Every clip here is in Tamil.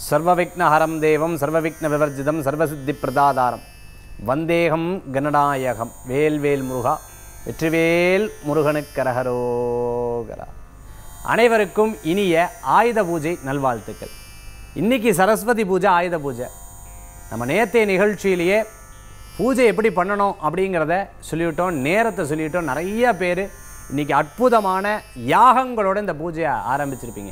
சர்வவிக்னஹரம் தேவம் சர்வவிக்ன விவர்ஜிதம் சர்வசித்தி பிரதாதாரம் வந்தேகம் கனநாயகம் வேல்வேல் முருகா வெற்றிவேல் முருகனுக்கரகரோகரா அனைவருக்கும் இனிய ஆயுத பூஜை நல்வாழ்த்துக்கள் இன்னைக்கு சரஸ்வதி பூஜை ஆயுத பூஜை நம்ம நேத்தைய நிகழ்ச்சியிலேயே பூஜை எப்படி பண்ணணும் அப்படிங்கிறத சொல்லிவிட்டோம் நேரத்தை சொல்லிவிட்டோம் நிறைய பேர் இன்னைக்கு அற்புதமான யாகங்களோட இந்த பூஜையை ஆரம்பிச்சிருப்பீங்க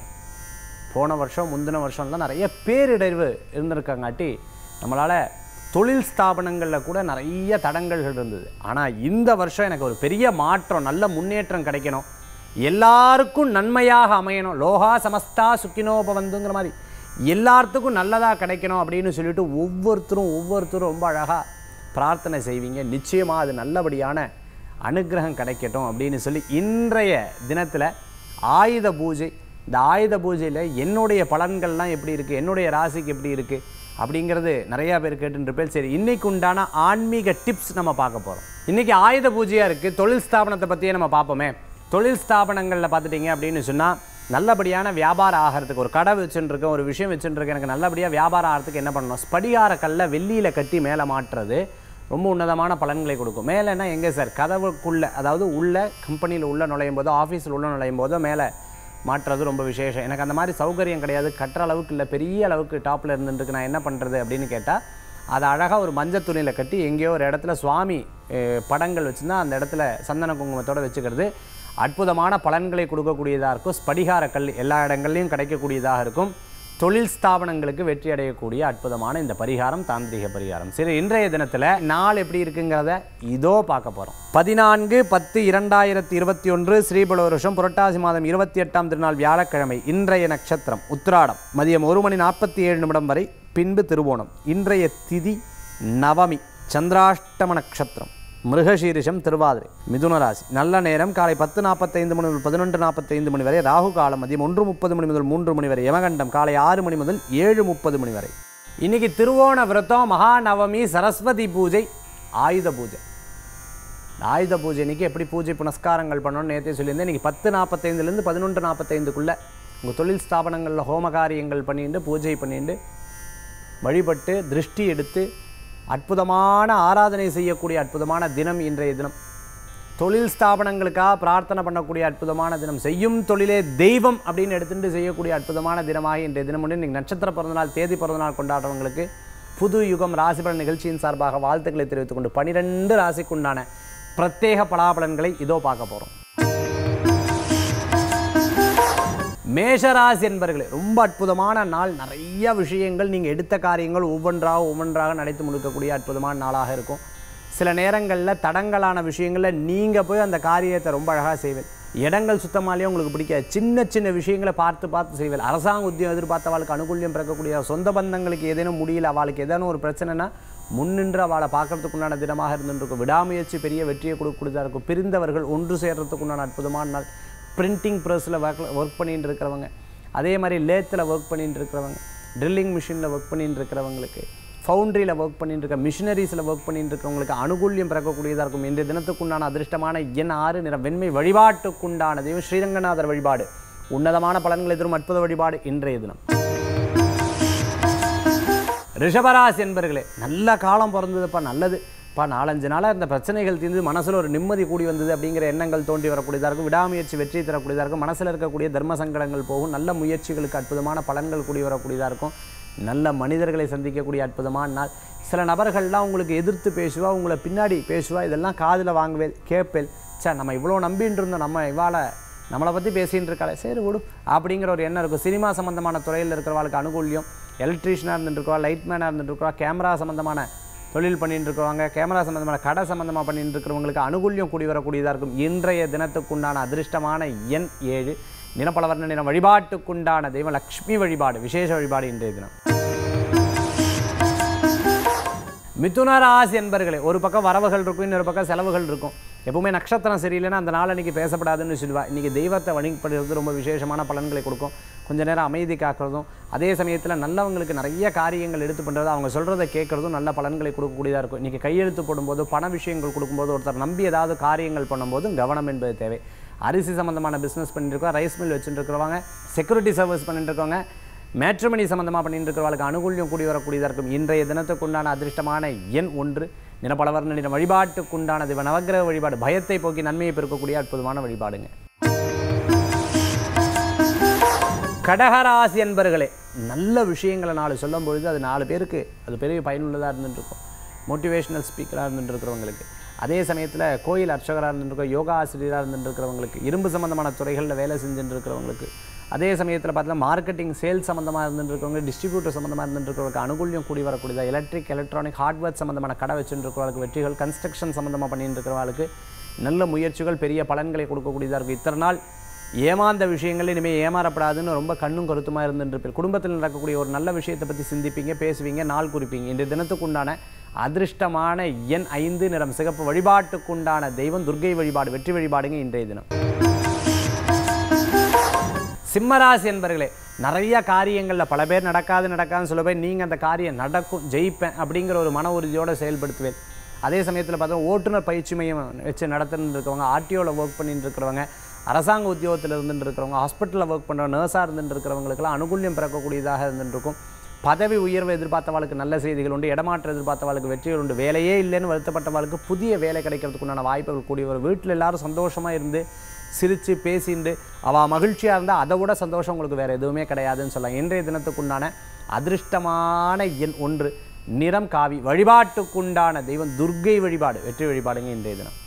போன வருஷம் முந்தின வருஷம்லாம் நிறைய பேரிடர்வு இருந்திருக்கங்காட்டி நம்மளால் தொழில் ஸ்தாபனங்களில் கூட நிறைய தடங்கல்கள் இருந்தது ஆனால் இந்த வருஷம் எனக்கு ஒரு பெரிய மாற்றம் நல்ல முன்னேற்றம் கிடைக்கணும் எல்லாருக்கும் நன்மையாக அமையணும் லோகா சமஸ்தா சுக்கினோபவந்துங்கிற மாதிரி எல்லாத்துக்கும் நல்லதாக கிடைக்கணும் அப்படின்னு சொல்லிட்டு ஒவ்வொருத்தரும் ஒவ்வொருத்தரும் ரொம்ப அழகாக பிரார்த்தனை செய்வீங்க நிச்சயமாக அது நல்லபடியான அனுக்கிரகம் கிடைக்கட்டும் அப்படின்னு சொல்லி இன்றைய தினத்தில் ஆயுத பூஜை இந்த ஆயுத பூஜையில் என்னுடைய பலன்கள்லாம் எப்படி இருக்குது என்னுடைய ராசிக்கு எப்படி இருக்குது அப்படிங்கிறது நிறையா பேர் கேட்டுருப்பேன் சரி இன்னைக்கு உண்டான ஆன்மீக டிப்ஸ் நம்ம பார்க்க போகிறோம் இன்றைக்கி ஆயுத பூஜையாக இருக்குது தொழில் ஸ்தாபனத்தை பற்றியே நம்ம பார்ப்போமே தொழில் ஸ்தாபனங்களில் பார்த்துட்டிங்க அப்படின்னு சொன்னால் நல்லபடியான வியாபாரம் ஆகிறதுக்கு ஒரு கடை வச்சுருக்கேன் ஒரு விஷயம் வச்சுருக்கேன் எனக்கு நல்லபடியாக வியாபாரம் ஆகிறதுக்கு என்ன பண்ணணும் ஸ்படிகார கல்லை வெள்ளியில் கட்டி மேலே மாட்டுறது ரொம்ப உன்னதமான பலன்களை கொடுக்கும் மேலேனா எங்கே சார் கதவுக்குள்ளே அதாவது உள்ள கம்பெனியில் உள்ள நுழையும் போதோ ஆஃபீஸில் உள்ள நுழையும் போதோ மேலே மாட்டுறது ரொம்ப விசேஷம் எனக்கு அந்த மாதிரி சௌகரியம் கிடையாது கட்டுற அளவுக்கு இல்லை பெரிய அளவுக்கு டாப்பில் இருந்துருக்கு நான் என்ன பண்ணுறது அப்படின்னு கேட்டால் அதை அழகாக ஒரு மஞ்சள் துணியில் கட்டி எங்கேயோ ஒரு இடத்துல சுவாமி அஹ், படங்கள் வச்சுருந்தா அந்த இடத்துல சந்தன குங்குமத்தோட வச்சுக்கிறது அற்புதமான பலன்களை கொடுக்கக்கூடியதாக இருக்கும் ஸ்படிகார கல் எல்லா இடங்கள்லையும் கிடைக்கக்கூடியதாக இருக்கும் தொழில் ஸ்தாபனங்களுக்கு வெற்றி அடையக்கூடிய அற்புதமான இந்த பரிகாரம் தாந்திரிக பரிகாரம் சரி இன்றைய தினத்தில் நாள் எப்படி இருக்குங்கிறத இதோ பார்க்க போகிறோம் பதினான்கு பத்து இரண்டாயிரத்தி இருபத்தி ஒன்று ஸ்ரீபல வருஷம் புரட்டாசி மாதம் இருபத்தி எட்டாம் திருநாள் வியாழக்கிழமை இன்றைய நட்சத்திரம் உத்திராடம் மதியம் ஒரு மணி நாற்பத்தி ஏழு நிமிடம் வரை பின்பு திருவோணம் இன்றைய திதி நவமி சந்திராஷ்டம நட்சத்திரம் மிருகசீரிஷம் திருவாதிரை மிதுன ராசி நல்ல நேரம் காலை பத்து நாற்பத்தைந்து மணி முதல் பதினொன்று நாற்பத்தைந்து மணி வரை ராகு காலம் மதியம் ஒன்று முப்பது மணி முதல் மூன்று மணி வரை யமகண்டம் காலை ஆறு மணி முதல் ஏழு முப்பது மணி வரை இன்னைக்கு திருவோண விரதம் மகாநவமி சரஸ்வதி பூஜை ஆயுத பூஜை இந்த ஆயுத பூஜை இன்னைக்கு எப்படி பூஜை புனஸ்காரங்கள் பண்ணணும்னு நேற்றே சொல்லியிருந்தேன் இன்னைக்கு பத்து நாற்பத்தைந்துலேருந்து பதினொன்று நாற்பத்தைந்துக்குள்ளே உங்கள் தொழில் ஸ்தாபனங்களில் ஹோம காரியங்கள் பண்ணிட்டு பூஜை பண்ணிட்டு வழிபட்டு திருஷ்டி எடுத்து அற்புதமான ஆராதனை செய்யக்கூடிய அற்புதமான தினம் இன்றைய தினம் தொழில் ஸ்தாபனங்களுக்காக பிரார்த்தனை பண்ணக்கூடிய அற்புதமான தினம் செய்யும் தொழிலே தெய்வம் அப்படின்னு எடுத்துட்டு செய்யக்கூடிய அற்புதமான தினமாக இன்றைய தினம் உண்டு இன்றைக்கி நட்சத்திர பிறந்தநாள் தேதி பிறந்தநாள் கொண்டாடுறவங்களுக்கு புது யுகம் ராசிபலன் நிகழ்ச்சியின் சார்பாக வாழ்த்துக்களை தெரிவித்துக் கொண்டு பனிரெண்டு ராசிக்குண்டான பிரத்யேக பலாபலன்களை இதோ பார்க்க போகிறோம் மேஷராசி என்பர்களே ரொம்ப அற்புதமான நாள் நிறைய விஷயங்கள் நீங்கள் எடுத்த காரியங்கள் ஒவ்வொன்றாக ஒவ்வொன்றாக நடத்தி முடிக்கக்கூடிய அற்புதமான நாளாக இருக்கும் சில நேரங்களில் தடங்கலான விஷயங்களில் நீங்கள் போய் அந்த காரியத்தை ரொம்ப அழகாக செய்வேன் இடங்கள் சுத்தமாலேயே உங்களுக்கு பிடிக்காது சின்ன சின்ன விஷயங்களை பார்த்து பார்த்து செய்வேன் அரசாங்க உத்தியம் எதிர்பார்த்தவாளுக்கு அனுகூல்யம் பிறக்கக்கூடிய சொந்த பந்தங்களுக்கு ஏதேனும் முடியல அவளுக்கு ஏதேனும் ஒரு பிரச்சனைனா முன்னின்று அவளை பார்க்கறதுக்குண்டான தினமாக இருந்துருக்கும் விடாமுயற்சி பெரிய வெற்றியை கொடுக்கக்கூடியதாக இருக்கும் பிரிந்தவர்கள் ஒன்று சேர்றதுக்குண்டான அற்புதமான நாள் பிரிண்டிங் ப்ரெஸ்ஸில் ஒர்க் ஒர்க் பண்ணிட்டு இருக்கிறவங்க அதே மாதிரி லேத்தில் ஒர்க் பண்ணிட்டு இருக்கிறவங்க ட்ரில்லிங் மிஷினில் ஒர்க் பண்ணிட்டு இருக்கிறவங்களுக்கு ஃபவுண்ட்ரியில் ஒர்க் பண்ணிட்டு இருக்க மிஷினரிஸில் ஒர்க் பண்ணிட்டு இருக்கிறவங்களுக்கு அனுகூல்யம் பிறக்கக்கூடியதாக இருக்கும் இன்றைய தினத்துக்குண்டான அதிர்ஷ்டமான எண் ஆறு நிற வெண்மை வழிபாட்டுக்குண்டான தெய்வம் ஸ்ரீரங்கநாதர் வழிபாடு உன்னதமான பலன்களை தரும் அற்புத வழிபாடு இன்றைய தினம் ரிஷபராசி என்பர்களே நல்ல காலம் பிறந்ததுப்பா நல்லது பா நாலஞ்சு நாளாக இருந்த பிரச்சனைகள் தீர்ந்து மனசில் ஒரு நிம்மதி கூடி வந்தது அப்படிங்கிற எண்ணங்கள் தோன்றி வரக்கூடியதாக இருக்கும் விடாமுயற்சி வெற்றி தரக்கூடியதாக இருக்கும் மனசில் இருக்கக்கூடிய தர்ம சங்கடங்கள் போகும் நல்ல முயற்சிகளுக்கு அற்புதமான பலன்கள் கூடி வரக்கூடியதாக இருக்கும் நல்ல மனிதர்களை சந்திக்கக்கூடிய அற்புதமான நாள் சில நபர்கள்லாம் உங்களுக்கு எதிர்த்து பேசுவா உங்களை பின்னாடி பேசுவா இதெல்லாம் காதில் வாங்குவேன் கேட்பேன் சே நம்ம இவ்வளோ நம்பின்னு இருந்தோம் நம்ம இவாளை நம்மளை பற்றி பேசின்னு இருக்காளே சரி விடு அப்படிங்கிற ஒரு எண்ணம் இருக்கும் சினிமா சம்மந்தமான துறையில் இருக்கிறவங்களுக்கு அனுகூல்யம் எலக்ட்ரீஷியனாக இருந்துருக்கா லைட்மேனாக இருந்துருக்கா கேமரா சம்மந்தமான தொழில் பண்ணிட்டு இருக்கிறவங்க கேமரா சம்மந்தமான கடை சம்மந்தமாக பண்ணிட்டு இருக்கிறவங்களுக்கு அனுகூல்யம் கூடி வரக்கூடியதாக இருக்கும் இன்றைய தினத்துக்குண்டான அதிர்ஷ்டமான எண் ஏழு நிறப்பலவர்ண நிறம் வழிபாட்டுக்குண்டான தெய்வம் லக்ஷ்மி வழிபாடு விசேஷ வழிபாடு இன்றைய தினம் மிதுன ராசி என்பர்களே ஒரு பக்கம் வரவுகள் இருக்கும் இன்னொரு பக்கம் செலவுகள் இருக்கும் எப்பவுமே நட்சத்திரம் சரியில்லைன்னா அந்த நாள் அன்றைக்கி பேசப்படாதுன்னு சொல்லுவா இன்றைக்கி தெய்வத்தை வழிபடுறது ரொம்ப விசேஷமான பலன்களை கொடுக்கும் கொஞ்ச நேரம் அமைதி காக்கிறதும் அதே சமயத்தில் நல்லவங்களுக்கு நிறைய காரியங்கள் எடுத்து பண்ணுறது அவங்க சொல்கிறத கேட்குறதும் நல்ல பலன்களை கொடுக்கக்கூடியதாக இருக்கும் இன்றைக்கி கையெழுத்து போடும்போது பண விஷயங்கள் கொடுக்கும்போது ஒருத்தர் நம்பி ஏதாவது காரியங்கள் பண்ணும்போதும் கவனம் என்பது தேவை அரிசி சம்மந்தமான பிஸ்னஸ் பண்ணிட்டு இருக்கோம் ரைஸ் மில் வச்சுட்டு இருக்கிறவங்க செக்யூரிட்டி சர்வீஸ் பண்ணிட்டு இருக்கவங்க மேட்ரிமணி சம்மந்தமாக பண்ணிட்டு இருக்கிறவர்களுக்கு அனுகூல்யம் கூடி வரக்கூடியதாக இருக்கும் இன்றைய தினத்துக்குண்டான அதிர்ஷ்டமான எண் ஒன்று நிறப்பலவர்ண நிற வழிபாட்டுக்குண்டான திவ நவக்கிரக வழிபாடு பயத்தை போக்கி நன்மையை பெருக்கக்கூடிய அற்புதமான வழிபாடுங்க கடகராசி அன்பர்களே நல்ல விஷயங்களை நாலு சொல்லும் பொழுது அது நாலு பேருக்கு அது பெரிய பயனுள்ளதாக இருந்துட்டு இருக்கும் மோட்டிவேஷனல் ஸ்பீக்கராக இருந்துட்டு இருக்கிறவங்களுக்கு அதே சமயத்தில் கோயில் அர்ச்சகராக இருந்துருக்கோம் யோகா ஆசிரியராக இருந்துட்டு இருக்கிறவங்களுக்கு இரும்பு சம்மந்தமான துறைகளில் வேலை செஞ்சுட்டு இருக்கிறவங்களுக்கு அதே சமயத்தில் பார்த்தீங்கன்னா மார்க்கெட்டிங் சேல்ஸ் சம்மந்தமாக இருந்துட்டு இருக்கவங்க டிஸ்ட்ரிபியூட்டர் சம்மந்தமாக இருந்துட்டு இருக்கிறவங்களுக்கு அனுகூல்யம் கூடி வரக்கூடியதா எலக்ட்ரிக் எலக்ட்ரானிக் ஹார்ட்வேர் சம்மந்தமான கடை வச்சுட்டு இருக்கிறவங்களுக்கு வெற்றிகள் கன்ஸ்ட்ரக்ஷன் சம்மந்தமாக பண்ணிட்டு இருக்கிறவங்களுக்கு நல்ல முயற்சிகள் பெரிய பலன்களை கொடுக்கக்கூடியதாக இருக்கும் இத்தனை நாள் ஏமாந்த விஷயங்கள் இனிமேல் ஏமாறப்படாதுன்னு ரொம்ப கண்ணும் கருத்துமாக இருந்துருப்பீர் குடும்பத்தில் நடக்கக்கூடிய ஒரு நல்ல விஷயத்தை பற்றி சிந்திப்பீங்க பேசுவீங்க நாள் குறிப்பீங்க இன்றைய தினத்துக்குண்டான அதிர்ஷ்டமான எண் ஐந்து நிறம் சிகப்பு வழிபாட்டுக்குண்டான தெய்வம் துர்க்கை வழிபாடு வெற்றி வழிபாடுங்க இன்றைய தினம் சிம்மராசி என்பர்களே நிறைய காரியங்களில் பல பேர் நடக்காது நடக்காதுன்னு சொல்ல போய் நீங்கள் அந்த காரியம் நடக்கும் ஜெயிப்பேன் அப்படிங்கிற ஒரு மன உறுதியோடு செயல்படுத்துவேன் அதே சமயத்தில் பார்த்தா ஓட்டுநர் பயிற்சி மையம் வச்சு நடத்துன்னு இருக்கவங்க ஆர்டிஓவில் ஒர்க் பண்ணிட்டு இருக்கிறவங்க அரசாங்க உத்தியோகத்தில் இருந்துட்டு இருக்கிறவங்க ஹாஸ்பிட்டலில் ஒர்க் பண்ணுற நர்ஸாக இருந்துட்டு இருக்கிறவங்களுக்கெல்லாம் அனுகூல்யம் பிறக்கக்கூடியதாக இருந்துட்டு இருக்கும் பதவி உயர்வு எதிர்பார்த்தவாளுக்கு நல்ல செய்திகள் உண்டு இடமாற்றம் எதிர்பார்த்தவாளுக்கு வெற்றிகள் உண்டு வேலையே இல்லைன்னு வருத்தப்பட்டவாளுக்கு புதிய வேலை கிடைக்கிறதுக்குண்டான வாய்ப்புகள் கூடிய ஒரு வீட்டில் எல்லாரும் சந்தோஷமாக இருந்து சிரித்து பேசிண்டு அவள் மகிழ்ச்சியாக இருந்தால் அதை விட சந்தோஷம் உங்களுக்கு வேறு எதுவுமே கிடையாதுன்னு சொல்லலாம் இன்றைய தினத்துக்குண்டான அதிர்ஷ்டமான எண் ஒன்று நிறம் காவி வழிபாட்டுக்குண்டான தெய்வம் துர்க்கை வழிபாடு வெற்றி வழிபாடுங்க இன்றைய தினம்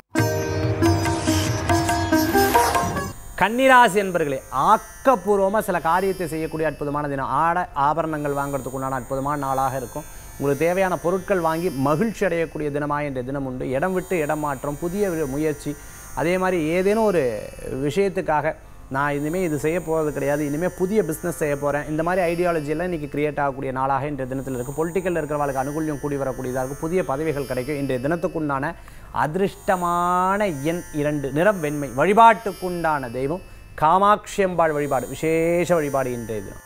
கன்னிராசி என்பர்களே ஆக்கப்பூர்வமாக சில காரியத்தை செய்யக்கூடிய அற்புதமான தினம் ஆடை ஆபரணங்கள் வாங்குறதுக்கு உண்டான அற்புதமான நாளாக இருக்கும் உங்களுக்கு தேவையான பொருட்கள் வாங்கி மகிழ்ச்சி அடையக்கூடிய தினமாக இன்றைய தினம் உண்டு இடம் விட்டு இடம் மாற்றம் புதிய வி- முயற்சி அதே மாதிரி ஏதேனும் ஒரு விஷயத்துக்காக நான் இனிமேல் இது செய்ய போகிறது கிடையாது இனிமேல் புதிய பிஸ்னஸ் செய்ய போகிறேன் இந்த மாதிரி ஐடியாலஜி எல்லாம் இன்றைக்கி கிரியேட் ஆகக்கூடிய நாளாக இன்றைய தினத்தில் இருக்குது பொலிட்டிக்கலில் இருக்கிறவங்களுக்கு அனுகூல்யம் கூடி வரக்கூடியதாக இருக்கும் புதிய பதவிகள் கிடைக்கும் இன்றைய தினத்துக்குண்டான அதிர்ஷ்டமான எண் இரண்டு நிறம் வெண்மை வழிபாட்டுக்குண்டான தெய்வம் காமாட்சி அம்பாள் வழிபாடு விசேஷ வழிபாடு இன்றைய தினம்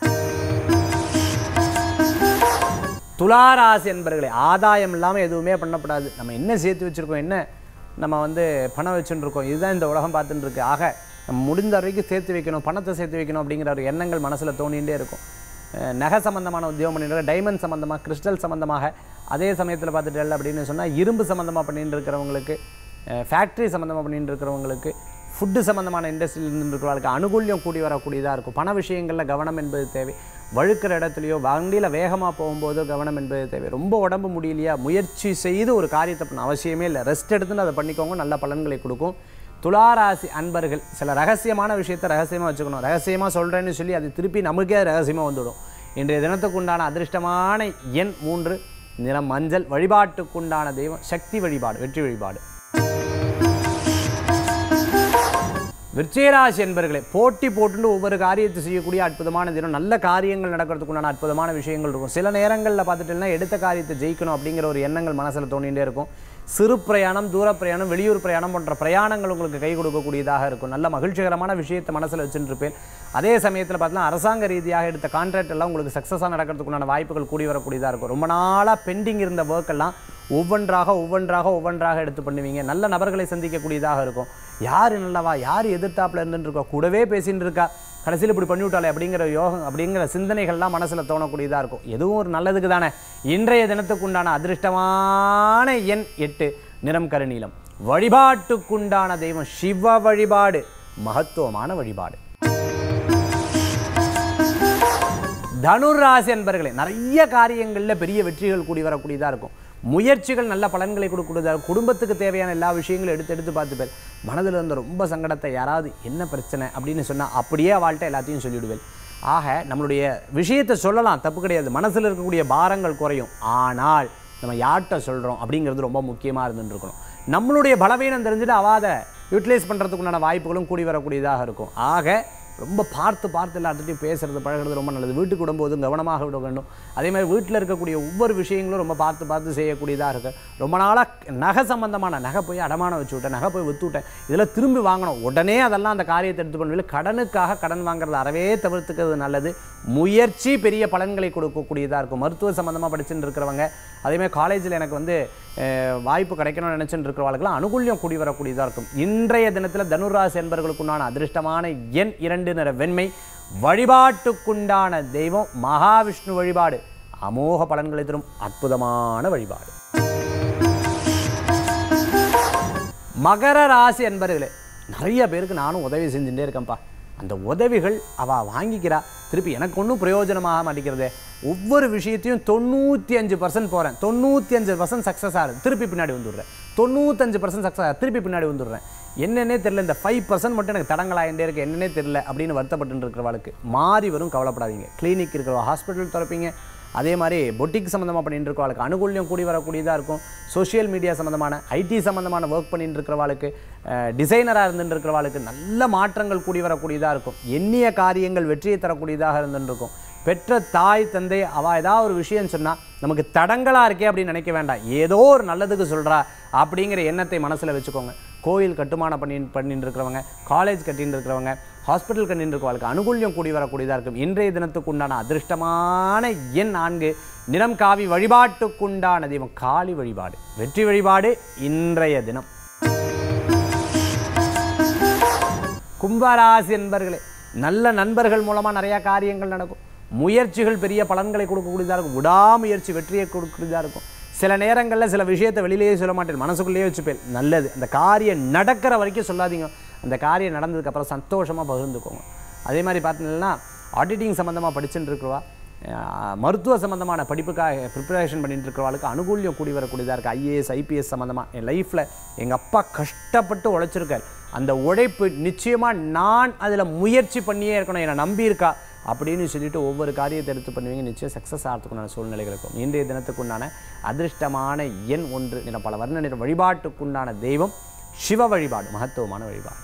துளாராசி என்பர்களே ஆதாயம் இல்லாமல் எதுவுமே பண்ணக்கூடாது நம்ம என்ன சேர்த்து வச்சுருக்கோம் என்ன நம்ம வந்து பணம் வச்சுட்டு இருக்கோம் இதுதான் இந்த உலகம் பார்த்துட்டு இருக்கு ஆக நம்ம முடிந்த வரைக்கும் சேர்த்து வைக்கணும் பணத்தை சேர்த்து வைக்கணும் அப்படிங்கிற ஒரு எண்ணங்கள் மனசில் தோணிகிட்டே இருக்கும் அஹ் நகை சம்பந்தமான உத்தியோகம் பண்ணிட்டு இருக்க டைமண்ட் சம்பந்தமாக கிறிஸ்டல் சம்பந்தமாக அதே சமயத்தில் பார்த்துட்டு அப்படின்னு சொன்னால் இரும்பு சம்பந்தமாக பண்ணிட்டு இருக்கிறவங்களுக்கு ஃபேக்ட்ரி சம்மந்தமாக பண்ணிட்டு இருக்கிறவங்களுக்கு ஃபுட்டு சம்மந்தமான இண்டஸ்ட்ரியில் இருக்கிறவங்களுக்கு அனுகூல்யம் கூடி வரக்கூடியதாக இருக்கும் பண விஷயங்களில் கவனம் என்பது தேவை வழுக்கிற இடத்துலையோ வண்டியில் வேகமாக போகும்போதோ கவனம் என்பது தேவை ரொம்ப உடம்பு முடியலையா முயற்சி செய்து ஒரு காரியத்தை பண்ண அவசியமே இல்லை ரெஸ்ட் எடுத்துன்னு அதை பண்ணிக்கோங்க நல்ல பலன்களை கொடுக்கும் துளாராசி அன்பர்கள் சில ரகசியமான விஷயத்தை ரகசியமாக வச்சுக்கணும் ரகசியமாக சொல்கிறேன்னு சொல்லி அது திருப்பி நமக்கே அது ரகசியமாக வந்துடும் இன்றைய தினத்துக்குண்டான அதிர்ஷ்டமான எண் மூன்று நிறம் மஞ்சள் வழிபாட்டுக்குண்டான தெய்வம் சக்தி வழிபாடு வெற்றி வழிபாடு விருச்சிகராசி என்பர்களே போட்டி போட்டுண்டு ஒவ்வொரு காரியத்தை செய்யக்கூடிய அற்புதமான தினம் நல்ல காரியங்கள் நடக்கிறதுக்குண்டான அற்புதமான விஷயங்கள் இருக்கும் சில நேரங்களில் பார்த்துட்டீங்கன்னா எடுத்த காரியத்தை ஜெயிக்கணும் அப்படிங்கிற ஒரு எண்ணங்கள் மனசில் தோணிகிட்டே இருக்கும் சிறு பிரயாணம் தூர பிரயாணம் வெளியூர் பிரயாணம் போன்ற பிரயாணங்கள் உங்களுக்கு கை கொடுக்கக்கூடியதாக இருக்கும் நல்ல மகிழ்ச்சிகரமான விஷயத்தை மனசில் வச்சுட்டு இருப்பேன் அதே சமயத்தில் பார்த்தீங்கன்னா அரசாங்க ரீதியாக எடுத்த கான்ட்ராக்ட் எல்லாம் உங்களுக்கு சக்ஸஸாக நடக்கிறதுக்குண்டான வாய்ப்புகள் கூடி வரக்கூடியதாக இருக்கும் ரொம்ப நாளாக பெண்டிங் இருந்த ஒர்க் எல்லாம் ஒவ்வொன்றாக ஒவ்வொன்றாக ஒவ்வொன்றாக எடுத்து பண்ணுவீங்க நல்ல நபர்களை சந்திக்கக்கூடியதாக இருக்கும் யார் நல்லவா யார் எதிர்த்தாப்புல இருந்துட்டு இருக்கா கூடவே பேசிட்டு இருக்கா கடைசியில் இப்படி பண்ணிவிட்டாலே அப்படிங்கிற யோகம் அப்படிங்கிற சிந்தனைகள்லாம் மனசில் தோணக்கூடியதாக இருக்கும் எதுவும் ஒரு நல்லதுக்கு தானே இன்றைய தினத்துக்குண்டான அதிர்ஷ்டமான எண் எட்டு நிறம் கருநீலம் வழிபாட்டுக்குண்டான தெய்வம் சிவ வழிபாடு மகத்துவமான வழிபாடு தனுராசி அன்பர்களே நிறைய காரியங்களில் பெரிய வெற்றிகள் கூடி வரக்கூடியதாக இருக்கும் முயற்சிகள் நல்ல பலன்களை கொடுக்கக்கூடியதாக இருக்கும் குடும்பத்துக்கு தேவையான எல்லா விஷயங்களும் எடுத்து எடுத்து பார்த்துப்பேன் மனதில் இருந்த ரொம்ப சங்கடத்தை யாராவது என்ன பிரச்சனை அப்படின்னு சொன்னால் அப்படியே அவள்கிட்ட எல்லாத்தையும் சொல்லிவிடுவேன் ஆக நம்மளுடைய விஷயத்தை சொல்லலாம் தப்பு கிடையாது மனசில் இருக்கக்கூடிய பாரங்கள் குறையும் ஆனால் நம்ம யார்கிட்ட சொல்கிறோம் அப்படிங்கிறது ரொம்ப முக்கியமாக இருந்துட்டு இருக்கணும் நம்மளுடைய பலவீனம் தெரிஞ்சுட்டு அவ அதை யூட்டிலைஸ் பண்ணுறதுக்குண்டான வாய்ப்புகளும் கூடி வரக்கூடியதாக இருக்கும் ஆக ரொம்ப பார்த்து பார்த்து எல்லாத்துட்டையும் பேசுறது பழகுறது ரொம்ப நல்லது வீட்டுக்கு விடும்போதும் கவனமாக விட வேண்டும் அதே மாதிரி வீட்டில் இருக்கக்கூடிய ஒவ்வொரு விஷயங்களும் ரொம்ப பார்த்து பார்த்து செய்யக்கூடியதாக இருக்கு ரொம்ப நாளாக நகை சம்பந்தமான நகை போய் அடமானம் வச்சு விட்டேன் நகை போய் வித்து விட்டேன் இதில் திரும்பி வாங்கணும் உடனே அதெல்லாம் அந்த காரியத்தை எடுத்து பண்ணல கடனுக்காக கடன் வாங்குறது அறவே தவிர்த்துக்கிறது நல்லது முயற்சி பெரிய பலன்களை கொடுக்கக்கூடியதாக இருக்கும் மருத்துவ சம்மந்தமாக படிச்சுட்டு இருக்கிறவங்க அதேமாதிரி காலேஜில் எனக்கு வந்து அஹ், வாய்ப்பு கிடைக்கணும்னு நினச்சிட்டு இருக்கிறவங்களுக்குலாம் அனுகூல்யம் கூடி வரக்கூடியதாக இருக்கும் இன்றைய தினத்தில் தனுராசி என்பவர்களுக்குண்டான அதிர்ஷ்டமான எண் இரண்டு நிற வெண்மை வழிபாட்டுக்குண்டான தெய்வம் மகாவிஷ்ணு வழிபாடு அமோக பலன்களை தரும் அற்புதமான வழிபாடு மகர ராசி என்பர்களே நிறைய பேருக்கு நானும் உதவி செஞ்சுட்டே இருக்கேன்ப்பா அந்த உதவிகள் அவள் வாங்கிக்கிறா திருப்பி எனக்கு ஒன்றும் பிரயோஜனமாக மாட்டேங்கிறதே ஒவ்வொரு விஷயத்தையும் தொண்ணூற்றி அஞ்சு பர்சன்ட் போகிறேன் தொண்ணூற்றி அஞ்சு பர்சன்ட் சக்ஸஸ் ஆகுது திருப்பி பின்னாடி வந்துடுறேன் தொண்ணூத்தஞ்சு பர்சன்ட் சக்ஸஸ் ஆகுது திருப்பி பின்னாடி வந்துடுறேன் என்னன்னே தெரியல இந்த ஃபைவ் பர்சன்ட் மட்டும் எனக்கு தடங்களாயிட்டே இருக்கு என்னன்னே தெரியல அப்படின்னு வருத்தப்பட்டு இருக்கிறவளுக்கு மாறி வரும் கவலைப்படாதீங்க கிளினிக் இருக்கிறவா ஹாஸ்பிட்டல் திறப்பீங்க அதே மாதிரி பொட்டிக் சம்மந்தமாக பண்ணிட்டு இருக்கவாளுக்கு அனுகூல்யம் கூடி வரக்கூடியதாக இருக்கும் சோஷியல் மீடியா சம்மந்தமான ஐடி சம்மந்தமான ஒர்க் பண்ணிட்டு இருக்கிறவாளுக்கு டிசைனராக இருந்துட்டு இருக்கிறவாளுக்கு நல்ல மாற்றங்கள் கூடி வரக்கூடியதாக இருக்கும் எண்ணிய காரியங்கள் வெற்றியை தரக்கூடியதாக இருந்துட்டு இருக்கும் பெற்ற தாய் தந்தை அவள் ஏதாவது ஒரு விஷயம் சொன்னால் நமக்கு தடங்களாக இருக்கே அப்படின்னு நினைக்க வேண்டாம் ஏதோ ஒரு நல்லதுக்கு சொல்கிறா அப்படிங்கிற எண்ணத்தை மனசில் வச்சுக்கோங்க கோயில் கட்டுமானம் பண்ணி பண்ணிட்டு இருக்கிறவங்க காலேஜ் கட்டின்னு இருக்கிறவங்க ஹாஸ்பிட்டல் கட்டின்னு இருக்கிறவங்களுக்கு அனுகூல்யம் கூடி வரக்கூடியதாக இருக்கும் இன்றைய தினத்துக்கு உண்டான அதிர்ஷ்டமான எண் நான்கு நிறம் காவி வழிபாட்டுக்குண்டான தெய்வம் காளி வழிபாடு வெற்றி வழிபாடு இன்றைய தினம் கும்பராசி என்பர்களே நல்ல நண்பர்கள் மூலமாக நிறையா காரியங்கள் நடக்கும் முயற்சிகள் பெரிய பலன்களை கொடுக்கக்கூடியதாக இருக்கும் விடாமுயற்சி வெற்றியை கொடுக்கக்கூடியதாக இருக்கும் சில நேரங்களில் சில விஷயத்தை வெளியிலேயே சொல்ல மாட்டேன் மனசுக்குள்ளேயே வச்சுப்பேன் நல்லது அந்த காரியம் நடக்கிற வரைக்கும் சொல்லாதீங்க அந்த காரியம் நடந்ததுக்கப்புறம் சந்தோஷமாக பகிர்ந்துக்கோங்க அதே மாதிரி பார்த்தீங்கன்னா ஆடிட்டிங் சம்மந்தமாக படிச்சுட்டு இருக்கிறவா அஹ், மருத்துவ சம்மந்தமான படிப்புக்காக ப்ரிப்பரேஷன் பண்ணிட்டு இருக்கிறவளுக்கு அனுகூல்யம் கூடி வரக்கூடியதாக இருக்குது ஐஏஎஸ் ஐபிஎஸ் சம்மந்தமாக என் லைஃப்பில் எங்கள் அப்பா கஷ்டப்பட்டு உழைச்சிருக்கார் அந்த உழைப்பு நிச்சயமாக நான் அதில் முயற்சி பண்ணியே இருக்கணும் என்னை நம்பியிருக்கா அப்படின்னு சொல்லிட்டு ஒவ்வொரு காரியத்தை எடுத்து பண்ணுவீங்க நிச்சயம் சக்ஸஸ் ஆகிறதுக்குண்டான சூழ்நிலைகள் இருக்கும் இன்றைய தினத்துக்குண்டான அதிர்ஷ்டமான எண் ஒன்று நிற பல வர்ண நிற வழிபாட்டுக்குண்டான தெய்வம் சிவ வழிபாடு மகத்துவமான வழிபாடு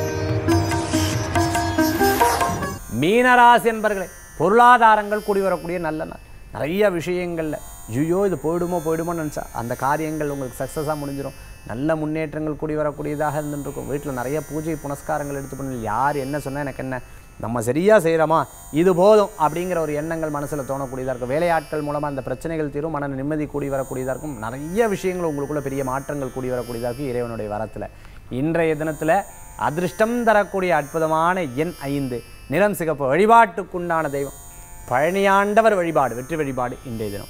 மீனராசி என்பர்களே பொருளாதாரங்கள் கூடி வரக்கூடிய நல்ல நாள் நிறைய விஷயங்களில் ஐயோ இது போயிடுமோ போயிடுமோன்னு நினச்சா அந்த காரியங்கள் உங்களுக்கு சக்ஸஸாக முடிஞ்சிடும் நல்ல முன்னேற்றங்கள் கூடி வரக்கூடியதாக இருந்துருக்கும் வீட்டில் நிறைய பூஜை புனஸ்காரங்கள் எடுத்து பண்ணி யார் என்ன சொன்னால் எனக்கு என்ன நம்ம சரியாக செய்கிறோமா இது போதும் அப்படிங்கிற ஒரு எண்ணங்கள் மனசில் தோணக்கூடியதாக இருக்கும் வேலையாட்கள் மூலமாக அந்த பிரச்சனைகள் தீரும் மன நிம்மதி கூடி வரக்கூடியதாக இருக்கும் நிறைய விஷயங்கள் உங்களுக்குள்ள பெரிய மாற்றங்கள் கூடி வரக்கூடியதாக இருக்கும் இறைவனுடைய வரத்தில் இன்றைய தினத்தில் அதிர்ஷ்டம் தரக்கூடிய அற்புதமான எண் ஐந்து நிறம் சிகப்பு வழிபாட்டுக்குண்டான தெய்வம் பழனியாண்டவர் வழிபாடு வெற்றி வழிபாடு இன்றைய தினம்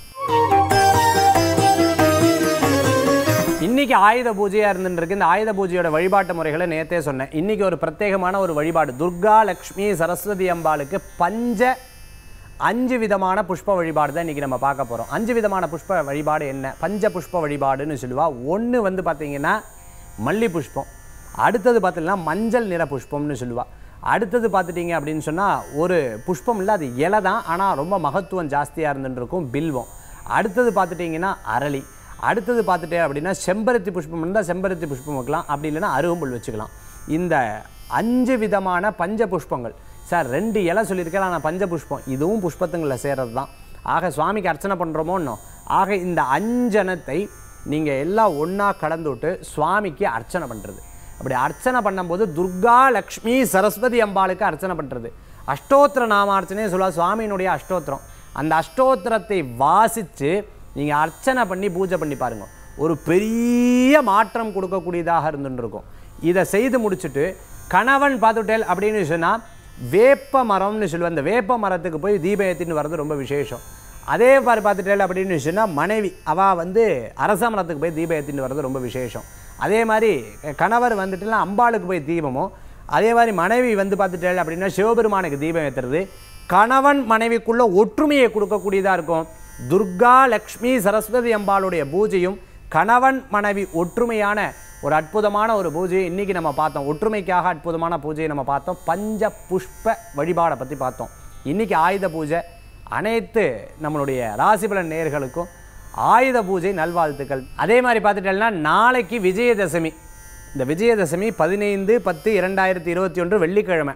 இன்னைக்கு ஆயுத பூஜையாக இருந்துருக்கு இந்த ஆயுத பூஜையோட வழிபாட்டு முறைகளை நேத்தே சொன்னேன் இன்னைக்கு ஒரு பிரத்யேகமான ஒரு வழிபாடு துர்கா லக்ஷ்மி சரஸ்வதி அம்பாளுக்கு பஞ்ச அஞ்சு விதமான புஷ்ப வழிபாடு தான் இன்றைக்கி நம்ம பார்க்க போகிறோம் அஞ்சு விதமான புஷ்ப வழிபாடு என்ன பஞ்ச புஷ்ப வழிபாடுன்னு சொல்லுவா ஒன்று வந்து பார்த்தீங்கன்னா மல்லி புஷ்பம் அடுத்தது பார்த்தீங்கன்னா மஞ்சள் நிற புஷ்பம்னு சொல்லுவா அடுத்தது பார்த்துட்டிங்க அப்படின்னு சொன்னால் ஒரு புஷ்பம் இல்லை அது இலை தான் ஆனால் ரொம்ப மகத்துவம் ஜாஸ்தியாக இருந்துட்டு இருக்கும் பில்வம் அடுத்தது பார்த்துட்டிங்கன்னா அரளி அடுத்தது பார்த்துட்டே அப்படின்னா செம்பருத்தி புஷ்பம் இருந்தால் செம்பருத்தி புஷ்பம் வைக்கலாம் அப்படி இல்லைன்னா அருகம்புல் வச்சுக்கலாம் இந்த அஞ்சு விதமான பஞ்ச புஷ்பங்கள் சார் ரெண்டு இலை சொல்லியிருக்கேன் ஆனால் பஞ்ச புஷ்பம் இதுவும் புஷ்பத்துங்களில் சேர்றது தான் ஆக சுவாமிக்கு அர்ச்சனை பண்ணுறோமோ இன்னும் ஆக இந்த அஞ்சனத்தை நீங்கள் எல்லாம் ஒன்றா கலந்து விட்டு சுவாமிக்கு அர்ச்சனை பண்ணுறது அப்படி அர்ச்சனை பண்ணும்போது துர்கா லக்ஷ்மி சரஸ்வதி அம்பாளுக்கு அர்ச்சனை பண்ணுறது அஷ்டோத்திர நாமார்ச்சனையே சொல்லுவா சுவாமியினுடைய அஷ்டோத்திரம் அந்த அஷ்டோத்திரத்தை வாசித்து நீங்கள் அர்ச்சனை பண்ணி பூஜை பண்ணி பாருங்க ஒரு பெரிய மாற்றம் கொடுக்கக்கூடியதாக இருந்துட்டு இருக்கும் இதை செய்து முடிச்சுட்டு கணவன் பார்த்துட்டேல் அப்படின்னு சொன்னால் வேப்ப மரம்னு சொல்லுவேன் அந்த வேப்ப மரத்துக்கு போய் தீபம் ஏற்றின்னு வர்றது ரொம்ப விசேஷம் அதே மாதிரி பார்த்துட்டேல் அப்படின்னு சொன்னால் மனைவி அவள் வந்து அரச மரத்துக்கு போய் தீபம் ஏற்றிட்டு வர்றது ரொம்ப விசேஷம் அதே மாதிரி கணவர் வந்துட்டுனா அம்பாளுக்கு போய் தீபமும் அதே மாதிரி மனைவி வந்து பார்த்துட்டேன் அப்படின்னா சிவபெருமானுக்கு தீபம் ஏற்றுறது கணவன் மனைவிக்குள்ள ஒற்றுமையை கொடுக்கக்கூடியதாக இருக்கும் துர்கா லக்ஷ்மி சரஸ்வதி அம்பாளுடைய பூஜையும் கணவன் மனைவி ஒற்றுமையான ஒரு அற்புதமான ஒரு பூஜையை இன்றைக்கி நம்ம பார்த்தோம் ஒற்றுமைக்காக அற்புதமான பூஜையை நம்ம பார்த்தோம் பஞ்ச புஷ்ப வழிபாடை பற்றி பார்த்தோம் இன்றைக்கி ஆயுத பூஜை அனைத்து நம்மளுடைய ராசிபலன் நேயர்களுக்கும் ஆயுத பூஜை நல்வாழ்த்துக்கள் அதே மாதிரி பார்த்துட்டேன்னா நாளைக்கு விஜயதசமி இந்த விஜயதசமி பதினைந்து பத்து இரண்டாயிரத்தி இருபத்தி ஒன்று வெள்ளிக்கிழமை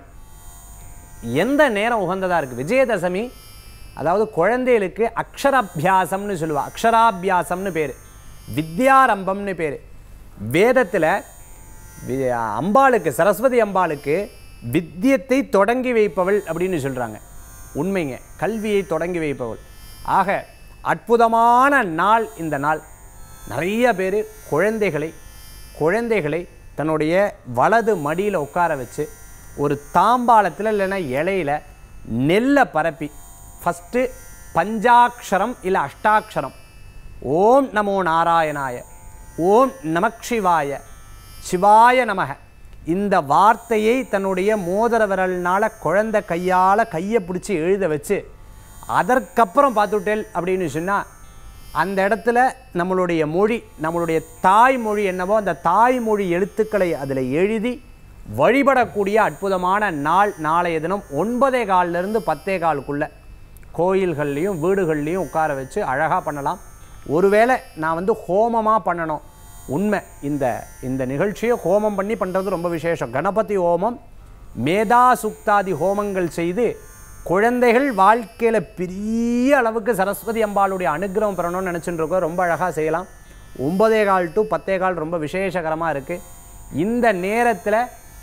எந்த நேரம் உகந்ததாக இருக்குது விஜயதசமி அதாவது குழந்தைகளுக்கு அக்ஷராபியாசம்னு சொல்லுவா அக்ஷராபியாசம்னு பேர் வித்யாரம்பம்னு பேர் வேதத்தில் வி- அம்பாளுக்கு சரஸ்வதி அம்பாளுக்கு வித்தியத்தை தொடங்கி வைப்பவள் அப்படின்னு சொல்கிறாங்க உண்மைங்க கல்வியை தொடங்கி வைப்பவள் ஆக அற்புதமான நாள் இந்த நாள் நிறைய பேர் குழந்தைகளை குழந்தைகளை தன்னுடைய வலது மடியில் உட்கார வச்சு ஒரு தாம்பாளத்தில் இல்லைன்னா இலையில நெல்லை பரப்பி ஃபஸ்ட்டு பஞ்சாட்சரம் இல்லை அஷ்டாட்சரம் ஓம் நமோ நாராயணாய ஓம் நமச்சிவாய சிவாய நமக இந்த வார்த்தையை தன்னுடைய மோதிர விரல்னால குழந்தை கையால் கையை பிடிச்சி எழுத வச்சு அதற்கப்புறம் பார்த்துட்டேல் அப்படின்னு சொன்னால் அந்த இடத்துல நம்மளுடைய மொழி நம்மளுடைய தாய்மொழி என்னவோ அந்த தாய்மொழி எழுத்துக்களை அதில் எழுதி வழிபடக்கூடிய அற்புதமான நாள் நாளைய தினம் ஒன்பதே காலிலிருந்து பத்தே காலுக்குள்ளே கோயில்கள்லேயும் வீடுகள்லேயும் உட்கார வச்சு அழகாக பண்ணலாம் ஒருவேளை நான் வந்து ஹோமமாக பண்ணணும் உண்மை இந்த இந்த நிகழ்ச்சியை ஹோமம் பண்ணி பண்ணுறது ரொம்ப விசேஷம் கணபதி ஹோமம் மேதா சுக்தாதி ஹோமங்கள் செய்து குழந்தைகள் வாழ்க்கையில் பெரிய அளவுக்கு சரஸ்வதி அம்பாளுடைய அனுகிரகம் பெறணும்னு நினச்சிட்டு இருக்கோம் ரொம்ப அழகாக செய்யலாம் ஒன்பதே கால் டு பத்தே கால் ரொம்ப விசேஷகரமாக இருக்குது இந்த நேரத்தில்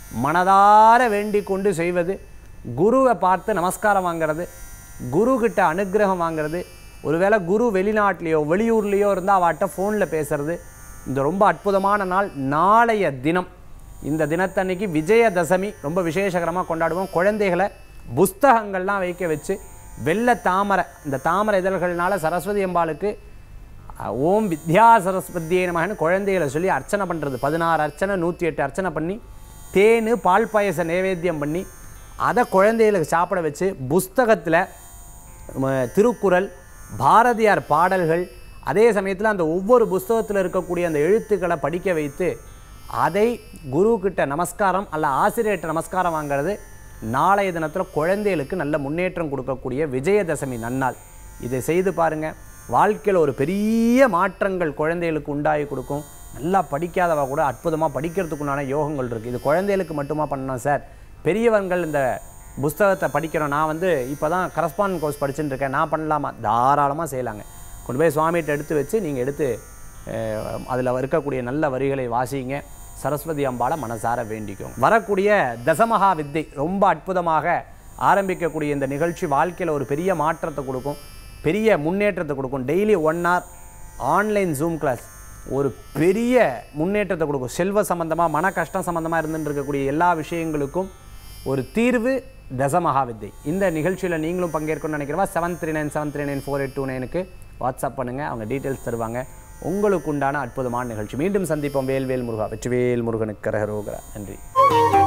மனதார வேண்டிக் கொண்டு செய்வது குருவை பார்த்து நமஸ்காரம் வாங்குறது குரு கிட்ட அனுகிரகம் வாங்குறது ஒருவேளை குரு வெளிநாட்டிலையோ வெளியூர்லேயோ இருந்தால் அவட்ட ஃபோனில் பேசுறது இந்த ரொம்ப அற்புதமான நாள் நாளைய தினம் இந்த தினத்தன்னைக்கு விஜயதசமி ரொம்ப விசேஷகரமாக கொண்டாடுவோம் குழந்தைகளை புஸ்தகங்கள்லாம் வைக்க வச்சு வெள்ளை தாமரை இந்த தாமரை இதழ்கள்னால சரஸ்வதி அம்பாளுக்கு அஹ், ஓம் வித்யா சரஸ்வதியே நமகன்னு குழந்தைகளை சொல்லி அர்ச்சனை பண்ணுறது பதினாறு அர்ச்சனை நூற்றி எட்டு அர்ச்சனை பண்ணி தேன் பால் பாயச நைவேத்தியம் பண்ணி அதை குழந்தைகளுக்கு சாப்பிட வச்சு புஸ்தகத்தில் ம, திருக்குறள் பாரதியார் பாடல்கள் அதே சமயத்தில் அந்த ஒவ்வொரு புஸ்தகத்தில் இருக்கக்கூடிய அந்த எழுத்துக்களை படிக்க வைத்து அதை குருக்கிட்ட நமஸ்காரம் அல்ல ஆசிரியர்கிட்ட நமஸ்காரம் வாங்குறது நாளைய தினத்தில் குழந்தைகளுக்கு நல்ல முன்னேற்றம் கொடுக்கக்கூடிய விஜயதசமி நன்னாள் இதை செய்து பாருங்க வாழ்க்கையில் ஒரு பெரிய மாற்றங்கள் குழந்தைகளுக்கு உண்டாகி கொடுக்கும் நல்லா படிக்காதவா கூட அற்புதமாக படிக்கிறதுக்குண்டான யோகங்கள் இருக்குது இது குழந்தைகளுக்கு மட்டுமா பண்ணணும் சார் பெரியவங்கள் இந்த புஸ்தகத்தை படிக்கிறோம் நான் வந்து இப்போ தான் கரஸ்பாண்ட் கோர்ஸ் படிச்சுட்டு இருக்கேன் நான் பண்ணலாமா தாராளமாக செய்யலாங்க கொண்டு போய் சுவாமிகிட்ட எடுத்து வச்சு நீங்கள் எடுத்து அதில் இருக்கக்கூடிய நல்ல வரிகளை வாசிங்க சரஸ்வதி அம்பாளை மனசார வேண்டிக்கும் வரக்கூடிய தசமகா வித்தை ரொம்ப அற்புதமாக ஆரம்பிக்கக்கூடிய இந்த நிகழ்ச்சி வாழ்க்கையில் ஒரு பெரிய மாற்றத்தை கொடுக்கும் பெரிய முன்னேற்றத்தை கொடுக்கும் daily one hour online zoom class ஒரு பெரிய முன்னேற்றத்தை கொடுக்கும் செல்வ சம்பந்தமாக மன கஷ்டம் சம்பந்தமாக இருந்துட்டு இருக்கக்கூடிய எல்லா விஷயங்களுக்கும் ஒரு தீர்வு தசமகா வித்தை இந்த நிகழ்ச்சியில் நீங்களும் பங்கேற்கணும்னு நினைக்கிறவா seven three nine seven three nine four eight two நைனுக்கு வாட்ஸ்அப் பண்ணுங்கள் அவங்க டீட்டெயில்ஸ் தருவாங்க உங்களுக்கு உண்டான அற்புதமான நிகழ்ச்சி மீண்டும் சந்திப்போம் வேல்வேல் முருகா வெற்றிவேல் முருகனுக்கு கரகரோகரா நன்றி